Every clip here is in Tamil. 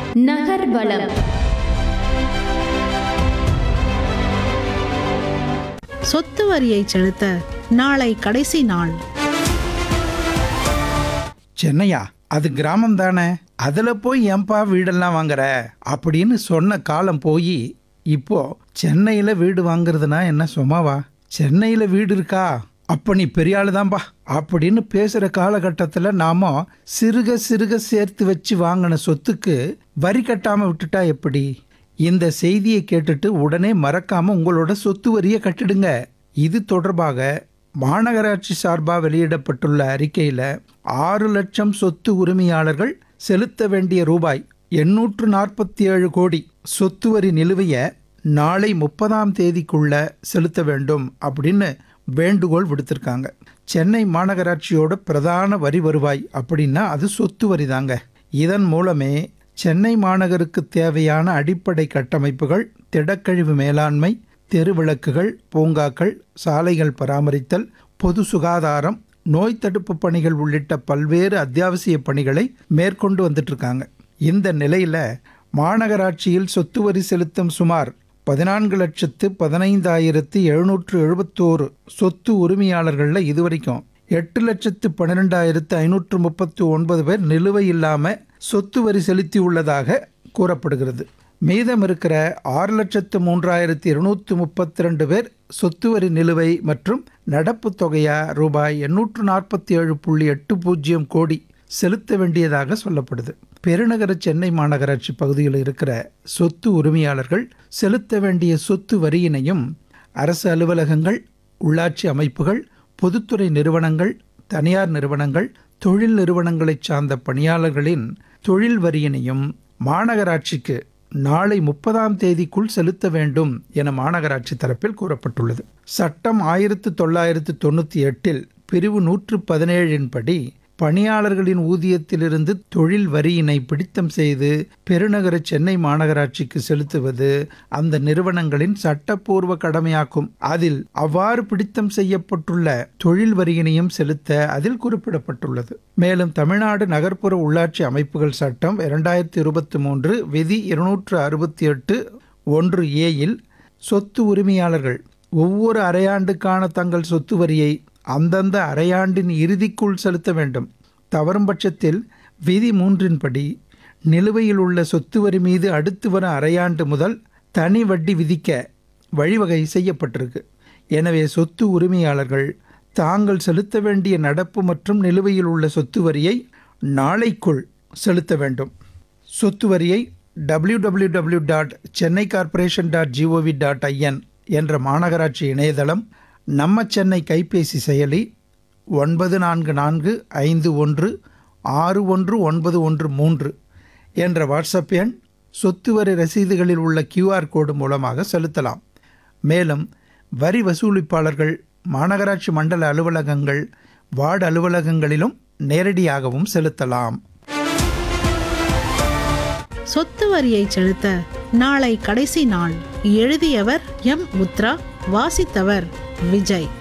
நகர்வலம் சொத்து வரியை செலுத்த நாளை கடைசி நாள் சென்னையா அது கிராமம் தானே அதுல போய் ஏன்பா வீடெல்லாம் வாங்குற அப்படின்னு சொன்ன காலம் போய் இப்போ சென்னையில வீடு வாங்குறதுனா என்ன சும்மாவா சென்னையில வீடு இருக்கா அப்ப நீ பெரிய ஆளு தான்பா அப்படின்னு பேசுற காலகட்டத்தில் நாம சிறுக சிறுக சேர்த்து வச்சு வாங்கின சொத்துக்கு வரி கட்டாம விட்டுட்டா எப்படி இந்த செய்தியை கேட்டுட்டு உடனே மறக்காம உங்களோட சொத்து வரியை கட்டிடுங்க இது தொடர்பாக மாநகராட்சி சார்பாக வெளியிடப்பட்டுள்ள அறிக்கையில் ஆறு லட்சம் சொத்து உரிமையாளர்கள் செலுத்த வேண்டிய ரூபாய் எண்ணூற்று நாற்பத்தி ஏழு கோடி சொத்து வரி நிலுவையை நாளை முப்பதாம் தேதிக்குள்ள செலுத்த வேண்டும் அப்படின்னு வேண்டுகோள் விடுத்திருக்காங்க சென்னை மாநகராட்சியோட பிரதான வரி வருவாய் அப்படின்னா அது சொத்து வரி தாங்க இதன் மூலமே சென்னை மாநகருக்கு தேவையான அடிப்படை கட்டமைப்புகள் திடக்கழிவு மேலாண்மை தெருவிளக்குகள் பூங்காக்கள் சாலைகள் பராமரித்தல் பொது சுகாதாரம் நோய் தடுப்பு பணிகள் உள்ளிட்ட பல்வேறு அத்தியாவசிய பணிகளை மேற்கொண்டு வந்துட்டு இருக்காங்க இந்த நிலையில மாநகராட்சியில் சொத்து வரி செலுத்தும் சுமார் பதினான்கு லட்சத்து பதினைந்தாயிரத்து எழுநூற்று எழுபத்தோரு சொத்து உரிமையாளர்களில் இதுவரைக்கும் எட்டு லட்சத்து பன்னிரெண்டாயிரத்து ஐநூற்று முப்பத்தி ஒன்பது பேர் நிலுவை இல்லாம சொத்து வரி செலுத்தி உள்ளதாக கூறப்படுகிறது மீதம் இருக்கிற ஆறு லட்சத்து மூன்றாயிரத்தி இருநூத்தி முப்பத்தி ரெண்டு பேர் சொத்து வரி நிலுவை மற்றும் நடப்பு தொகையா ரூபாய் எண்ணூற்று நாற்பத்தி ஏழு புள்ளி எட்டு பூஜ்ஜியம் கோடி செலுத்த வேண்டியதாக சொல்லப்படுது பெருநகர சென்னை மாநகராட்சி பகுதியில் இருக்கிற சொத்து உரிமையாளர்கள் செலுத்த வேண்டிய சொத்து வரியினையும் அரசு அலுவலகங்கள் உள்ளாட்சி அமைப்புகள் பொதுத்துறை நிறுவனங்கள் தனியார் நிறுவனங்கள் தொழில் நிறுவனங்களைச் சார்ந்த பணியாளர்களின் தொழில் வரியினையும் மாநகராட்சிக்கு நாளை முப்பதாம் தேதிக்குள் செலுத்த வேண்டும் என மாநகராட்சி தரப்பில் கூறப்பட்டுள்ளது சட்டம் ஆயிரத்து தொள்ளாயிரத்து தொண்ணூற்றி எட்டில் பிரிவு நூற்று பதினேழின் படி பணியாளர்களின் ஊதியத்திலிருந்து தொழில் வரியினை பிடித்தம் செய்து பெருநகர சென்னை மாநகராட்சிக்கு செலுத்துவது அந்த நிறுவனங்களின் சட்டப்பூர்வ கடமையாக்கும் அதில் அவ்வாறு பிடித்தம் செய்யப்பட்டுள்ள தொழில் வரியினையும் செலுத்த அதில் குறிப்பிடப்பட்டுள்ளது மேலும் தமிழ்நாடு நகர்ப்புற உள்ளாட்சி அமைப்புகள் சட்டம் இரண்டாயிரத்தி இருபத்தி மூன்று விதி இருநூற்று அறுபத்தி எட்டு ஒன்று ஏயில் சொத்து உரிமையாளர்கள் ஒவ்வொரு அரையாண்டுக்கான தங்கள் சொத்து வரியை அந்தந்த அரையாண்டின் இறுதிக்குள் செலுத்த வேண்டும் தவறும் பட்சத்தில் விதி மூன்றின்படி நிலுவையில் உள்ள சொத்து வரி மீது அடுத்து வரும் அரையாண்டு முதல் தனி வட்டி விதிக்க வழிவகை செய்யப்பட்டிருக்கு எனவே சொத்து உரிமையாளர்கள் தாங்கள் செலுத்த வேண்டிய நடப்பு மற்றும் நிலுவையில் உள்ள சொத்து வரியை நாளைக்குள் செலுத்த வேண்டும் சொத்து வரியை W W W dot Chennai corporation dot GOV dot IN என்ற மாநகராட்சி இணையதளம் நம்ம சென்னை கைபேசி செயலி ஒன்பது நான்கு நான்கு ஐந்து ஒன்று ஆறு ஒன்று ஒன்பது ஒன்று மூன்று என்ற வாட்ஸ்அப் எண் சொத்து வரி ரசீதுகளில் உள்ள கியூஆர் கோடு மூலமாக செலுத்தலாம் மேலும் வரி வசூலிப்பாளர்கள் மாநகராட்சி மண்டல அலுவலகங்கள் வார்டு அலுவலகங்களிலும் நேரடியாகவும் செலுத்தலாம் சொத்து வரியை செலுத்த நாளை கடைசி நாள் எழுதியவர் எம் முத்ரா வாசித்தவர் விஜய்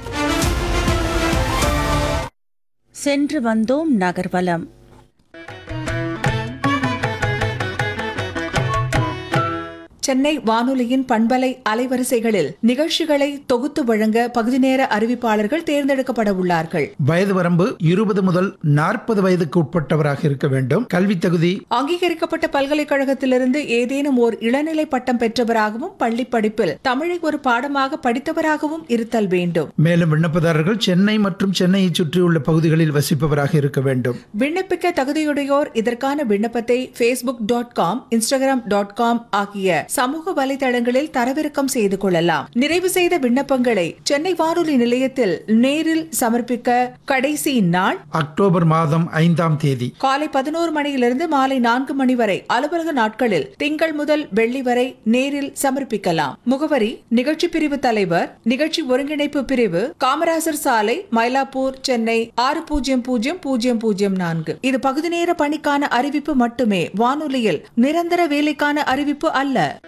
சென்று வந்தோம் நகர்வலம் சென்னை வானொலியின் பண்பலை அலைவரிசைகளில் நிகழ்ச்சிகளை தொகுத்து வழங்க பகுதி நேர அறிவிப்பாளர்கள் தேர்ந்தெடுக்கப்பட உள்ளார்கள் வயது வரம்பு இருபது முதல் நாற்பது வயதுக்கு உட்பட்டவராக இருக்க வேண்டும் கல்வி தகுதி அங்கீகரிக்கப்பட்ட பல்கலைக்கழகத்திலிருந்து ஏதேனும் ஓர் இளநிலை பட்டம் பெற்றவராகவும் பள்ளி படிப்பில் தமிழை ஒரு பாடமாக படித்தவராகவும் இருத்தல் வேண்டும் மேலும் விண்ணப்பதாரர்கள் சென்னை மற்றும் சென்னையை சுற்றியுள்ள பகுதிகளில் வசிப்பவராக இருக்க வேண்டும் விண்ணப்பிக்க தகுதியுடையோர் இதற்கான விண்ணப்பத்தை Facebook dot com Instagram dot com ஆகிய சமூக வலைதளங்களில் தரவிறக்கம் செய்து கொள்ளலாம் நிறைவு செய்த விண்ணப்பங்களை சென்னை வானொலி நிலையத்தில் நேரில் சமர்ப்பிக்க கடைசி நாள் அக்டோபர் மாதம் ஐந்தாம் தேதி காலை பதினோரு மணியிலிருந்து மாலை நான்கு மணி வரை அலுவலக நாட்களில் திங்கள் முதல் வெள்ளி வரை நேரில் சமர்ப்பிக்கலாம் முகவரி நிகழ்ச்சி பிரிவு தலைவர் நிகழ்ச்சி ஒருங்கிணைப்பு பிரிவு காமராசர் சாலை மயிலாப்பூர் சென்னை ஆறு பூஜ்ஜியம் பூஜ்ஜியம் பூஜ்ஜியம் பூஜ்ஜியம் நான்கு இது பகுதி நேர பணிக்கான அறிவிப்பு மட்டுமே வானொலியில் நிரந்தர வேலைக்கான அறிவிப்பு அல்ல